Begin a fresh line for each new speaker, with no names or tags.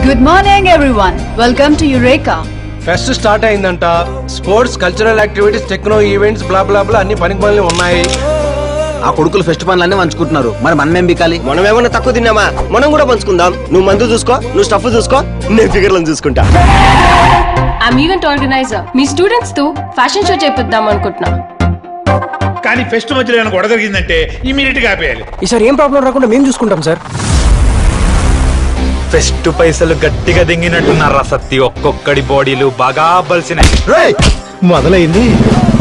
Good morning, everyone. Welcome to Eureka.
Fest start అయిందంట sports cultural activities techno events blah blah blah అన్ని పనికి పనులు ఉన్నాయి
ఆ కొడుకులు ఫెస్ట్ పనులన్నీ పంచుకుంటున్నారు మరి మనం ఏం బికాలి
మనం ఏమన్నా తక్కువ తిన్నామా మనం కూడా పంచుకుందాం నువ్వు మందు చూసుకో నువ్వు స్టఫ్ చూసుకో నేను ఫిగర్లను చూసుకుంటా
ఐమ్ ఈవెంట్ ఆర్గనైజర్ మీ స్టూడెంట్స్ తో ఫ్యాషన్ షో చేపిద్దాం అనుకుంటున్నా
కానీ ఫెస్ట్ మధ్యలో ఏమైనా గొడవ జరిగిందంటే ఇమీడియట్ గా ఆపేయాలి
ఈసారి ఏం ప్రాబ్లం రాకుండా మేము చూసుకుంటాం సార్
ఫెస్ట్ పైసలు గట్టిగా దింగినట్టున్నారా సత్తి ఒక్కొక్కడి బాడీలు బాగా బలిసినాయి
మొదలైంది